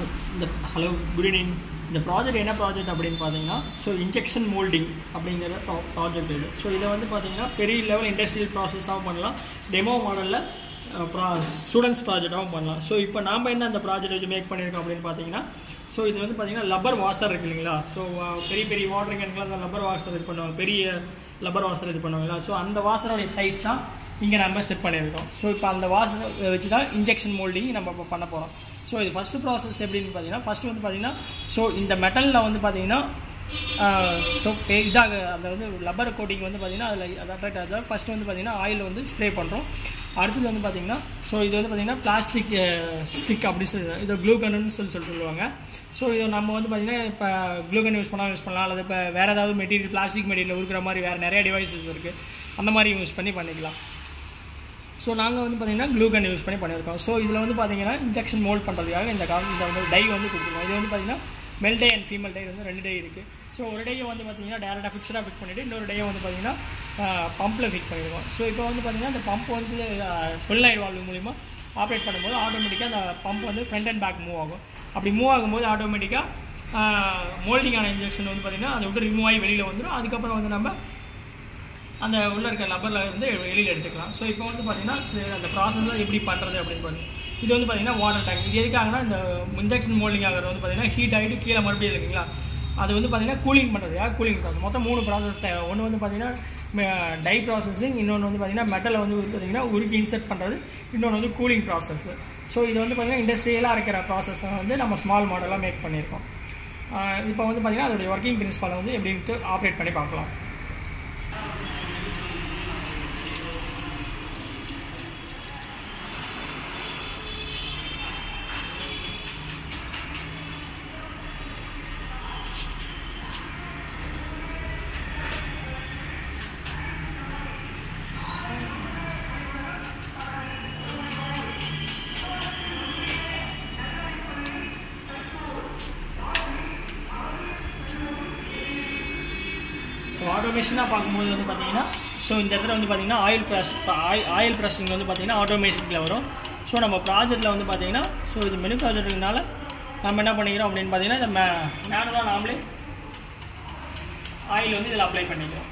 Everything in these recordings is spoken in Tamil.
இந்த ஹலோ குட் ஈவினிங் இந்த ப்ராஜெக்ட் என்ன ப்ராஜெக்ட் அப்படின்னு பார்த்தீங்கன்னா ஸோ இன்ஜெக்ஷன் மோல்டிங் அப்படிங்கிற ப்ராஜெக்ட் இது ஸோ இதை வந்து பார்த்தீங்கன்னா பெரிய லெவல் இண்டஸ்ட்ரியல் ப்ராசஸாகவும் பண்ணலாம் டெமோ மாடலில் ப்ரா ஸ்டூடெண்ட்ஸ் ப்ராஜெக்டாகவும் பண்ணலாம் ஸோ இப்போ நாம் என்ன அந்த ப்ராஜெக்ட் வச்சு மேக் பண்ணியிருக்கோம் அப்படின்னு பார்த்தீங்கன்னா ஸோ இது வந்து பார்த்தீங்கன்னா லப்பர் வாஷர் இருக்கு இல்லைங்களா ஸோ பெரிய பெரிய வாட்டர் கேனுக்குலாம் அந்த லப்பர் வாஷர் இது பண்ணுவாங்க பெரிய லப்பர் வாஷர் இது பண்ணுவாங்களா ஸோ அந்த வாஷரோடைய சைஸ் தான் இங்கே நம்ம செட் பண்ணியிருக்கோம் ஸோ இப்போ அந்த வாஷரை வச்சு தான் இன்ஜெக்ஷன் மோல்டிங் நம்ம இப்போ பண்ண போகிறோம் ஸோ இது ஃபஸ்ட்டு ப்ராசஸ் எப்படின்னு பார்த்தீங்கன்னா ஃபஸ்ட்டு வந்து பார்த்தீங்கன்னா ஸோ இந்த மெட்டலில் வந்து பார்த்தீங்கன்னா ஸோ இதாக அந்த வந்து லப்பர் கோட்டிங் வந்து பார்த்தீங்கன்னா அதில் அது அட்ராக்ட் ஆகுது ஃபஸ்ட்டு வந்து பார்த்தீங்கன்னா ஆயில் வந்து ஸ்ப்ரே பண்ணுறோம் அடுத்தது வந்து பார்த்தீங்கன்னா ஸோ இது வந்து பார்த்தீங்கன்னா பிளாஸ்டிக் ஸ்டிக் அப்படின்னு சொல்லி இது க்ளூ கன்னு சொல்லி சொல்லிட்டு சொல்லுவாங்க ஸோ இது நம்ம வந்து பார்த்தீங்கன்னா இப்போ க்ளூகன் யூஸ் பண்ணால் யூஸ் பண்ணலாம் அல்லது இப்போ வேறு ஏதாவது மெட்டீரியல் பிளாஸ்டிக் மெட்டீரியல் இருக்கிற மாதிரி வேறு நிறைய டிவைசஸ் இருக்குது அந்த மாதிரி யூஸ் பண்ணி பண்ணிக்கலாம் ஸோ நாங்கள் வந்து பார்த்தீங்கன்னா க்ளூகன் யூஸ் பண்ணி பண்ணியிருக்கோம் ஸோ இதில் வந்து பார்த்தீங்கன்னா இன்ஜெக்ஷன் மோல்ட் பண்ணுறதுக்காக இந்த கா இந்த வந்து டை வந்து கொடுத்துருக்கோம் இது வந்து பார்த்தீங்கன்னா male die and female die வந்து ரெண்டு டை இருக்குது ஸோ ஒரு டையை வந்து பார்த்தீங்கன்னா டேரெக்டாக ஃபிக்ஸடாக ஃபிட் பண்ணிவிட்டு இன்னொரு டையை வந்து பார்த்தீங்கன்னா பம்பில் ஃபிட் பண்ணிடுவோம் ஸோ இப்போ வந்து பார்த்தீங்கன்னா அந்த பம்ப் வந்து சொல்லாய்டு வால்வு மூலிமா ஆப்ரேட் பண்ணும்போது ஆட்டோமேட்டிக்காக அந்த பம்ப் வந்து ஃப்ரண்ட் அண்ட் பேக் மூவ் ஆகும் அப்படி மூவ் ஆகும்போது ஆட்டோமேட்டிக்காக மோல்டிங்கான இன்ஜெக்ஷன் வந்து பார்த்திங்கன்னா அதை விட்டு ரிமூவ் ஆகி வெளியில் வந்துடும் அதுக்கப்புறம் வந்து நம்ம அந்த உள்ளே இருக்க லப்பரில் வந்து வெளியில் எடுத்துக்கலாம் ஸோ இப்போ வந்து பார்த்திங்கன்னா அந்த ப்ராசஸ் எப்படி பண்ணுறது அப்படின்னு பண்ணி இது வந்து பார்த்திங்கன்னா வாட்டர் டேங்க் இது எதுக்காகனா இந்த இன்ஜெக்ஷன் மோல்டிங் ஆகிறது வந்து பார்த்திங்கன்னா ஹீட் ஆகிட்டு கீழே மறுபடியும் இருக்குங்களா அது வந்து பார்த்திங்கன்னா கூலிங் பண்ணுறது கூலிங் ப்ராசஸ் மொத்தம் மூணு ப்ராசஸ் தேவை ஒன்று வந்து பார்த்திங்கன்னா டை ப்ராசஸிங் இன்னொன்று வந்து பார்த்திங்கன்னா மெட்டலை வந்து பார்த்திங்கன்னா உருக்கி இன்செர்ட் பண்ணுறது இன்னொன்று வந்து கூலிங் ப்ராசஸ் ஸோ இது வந்து பார்த்திங்கன்னா இண்டஸ்ட்ரியலாக இருக்கிற ப்ராசஸை வந்து நம்ம ஸ்மால் மாடலாக மேக் பண்ணியிருக்கோம் இப்போ வந்து பார்த்திங்கன்னா அதோடைய ஒர்க்கிங் பிரின்சிபலை வந்து எப்படின்ட்டு ஆப்ரேட் பண்ணி பார்க்கலாம் ஸோ ஆட்டோமேஷனாக பார்க்கும்போது வந்து பார்த்தீங்கன்னா ஸோ இந்த இடத்துல வந்து பார்த்தீங்கன்னா ஆயில் ப்ரெஸ் ஆயில் ப்ரெஸ்ஸிங் வந்து பார்த்தீங்கன்னா ஆட்டோமேட்டிக்கில் வரும் ஸோ நம்ம ப்ராஜெக்ட்டில் வந்து பார்த்தீங்கன்னா ஸோ இது மெனு ப்ராஜெக்ட்டுனால நம்ம என்ன பண்ணிக்கிறோம் அப்படின்னு பார்த்தீங்கன்னா இந்த மே மேனுவலாக நாமளே ஆயில் வந்து இதில் அப்ளை பண்ணிக்கிறோம்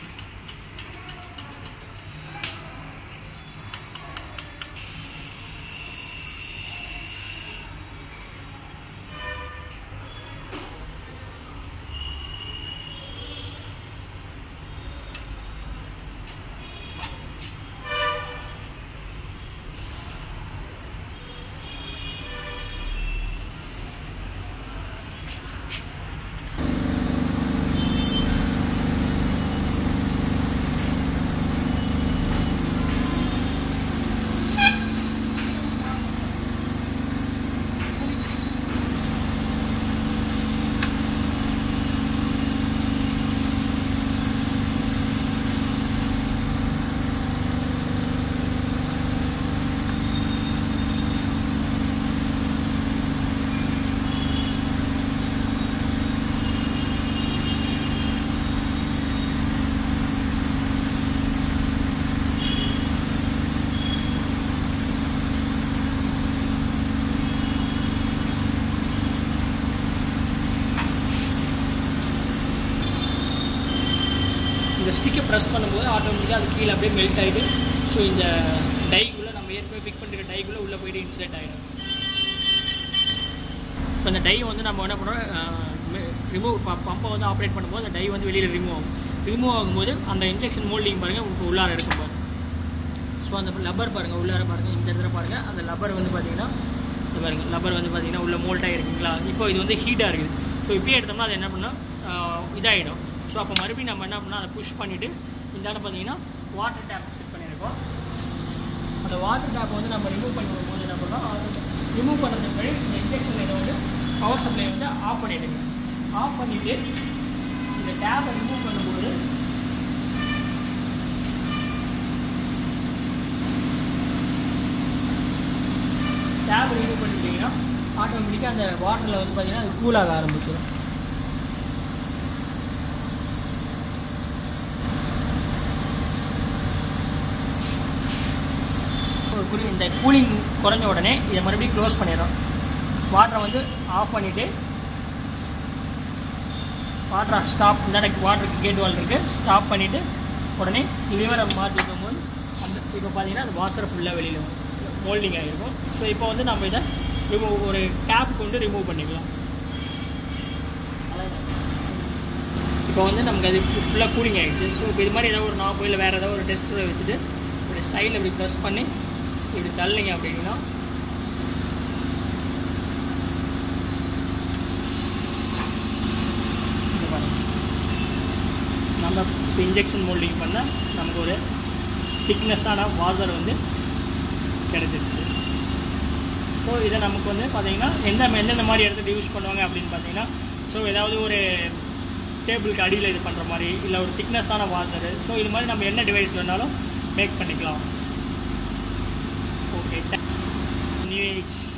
இந்த ஸ்டிக்கை ப்ரெஸ் பண்ணும்போது ஆட்டோமேட்டிக்காக அது கீழே அப்படியே மெல்ட் ஆகிட்டு ஸோ இந்த டைக்குள்ளே நம்ம ஏற்கனவே ஃபிக் பண்ணிருக்க டைக்குள்ளே உள்ளே போயிட்டு இன்செர்ட் ஆகிடும் இப்போ இந்த டை வந்து நம்ம என்ன பண்ணுறோம் ரிமூவ் பம்பை வந்து ஆப்ரேட் பண்ணும்போது அந்த டை வந்து வெளியில் ரிமூவ் ஆகும் ரிமூவ் ஆகும்போது அந்த இன்ஜெக்ஷன் மோல்டிங் பாருங்கள் இப்போ உள்ளார இருக்கும் பாருங்கள் ஸோ அந்த லப்பர் பாருங்கள் உள்ளார பாருங்கள் இந்த இடத்துல பாருங்கள் அந்த லப்பர் வந்து பார்த்தீங்கன்னா இந்த பாருங்கள் லப்பர் வந்து பார்த்தீங்கன்னா உள்ள மோல்ட் ஆகிருக்குங்களா இப்போ இது வந்து ஹீட்டாக இருக்குது ஸோ இப்பயே எடுத்தோம்னா அது என்ன பண்ணால் இதாகிடும் ஸோ அப்போ மறுபடியும் நம்ம என்ன பண்ணால் அதை புஷ் பண்ணிவிட்டு இந்த இடம் பார்த்தீங்கன்னா வாட்டர் டேப் ஃபிட் பண்ணியிருக்கோம் அந்த வாட்டர் டேப்பை வந்து நம்ம ரிமூவ் பண்ணி வரும்போது என்ன பண்ணோம் ரிமூவ் பண்ணுறதுக்கு முன்னாடி இந்த இன்ஜெக்ஷன் இதை வந்து பவர் சப்ளை வந்து ஆஃப் பண்ணிவிடுங்க ஆஃப் பண்ணிவிட்டு இந்த டேப்பை ரிமூவ் பண்ணும்போது டேப் ரிமூவ் பண்ணிட்டீங்கன்னா ஆட்டோமேட்டிக்காக அந்த வாட்டரில் வந்து பார்த்தீங்கன்னா அது கூலாக ஆரம்பிச்சிடும் குறி இந்த கூலிங் குறைஞ்ச உடனே இதை மறுபடியும் க்ளோஸ் பண்ணிடுறோம் வாட்டரை வந்து ஆஃப் பண்ணிவிட்டு வாட்டரை ஸ்டாப் இந்த வாட்டருக்கு கேட் வால் இருக்குது ஸ்டாப் பண்ணிவிட்டு உடனே லிவரை மாற்றிக்கும் போது அந்த இப்போ பார்த்தீங்கன்னா அந்த வாசரை ஃபுல்லாக வெளியில் மோல்டிங் ஆகிருக்கும் ஸோ இப்போ வந்து நம்ம இதை ரிமூவ் ஒரு டேப் கொண்டு ரிமூவ் பண்ணிக்கலாம் இப்போ வந்து நமக்கு அது ஃபுல்லாக கூலிங் ஆகிடுச்சு ஸோ இப்போ இது மாதிரி ஏதாவது ஒரு நாப்போ இல்லை வேறு ஏதாவது ஒரு டெஸ்ட்டரை வச்சுட்டு இப்படி சைடில் இப்படி ப்ரெஸ் பண்ணி இப்படி தள்ளிங்க அப்படின்னா இந்த பாருங்க. நம்ம இப்போ இன்ஜெக்ஷன் மோல்டிங் பண்ண நமக்கு ஒரு திக்னஸ்ஸான வாசர் வந்து கிடச்சிருச்சு ஸோ இதை நமக்கு வந்து பார்த்தீங்கன்னா எந்த எந்தெந்த மாதிரி இடத்துல யூஸ் பண்ணுவாங்க அப்படின்னு பார்த்தீங்கன்னா ஸோ ஏதாவது ஒரு டேபிளுக்கு அடியில் இது பண்ணுற மாதிரி இல்லை ஒரு திக்னஸான வாசரு ஸோ இது மாதிரி நம்ம என்ன டிவைஸ் வேணாலும் மேக் பண்ணிக்கலாம் ஓகே நியூ ஏஜ்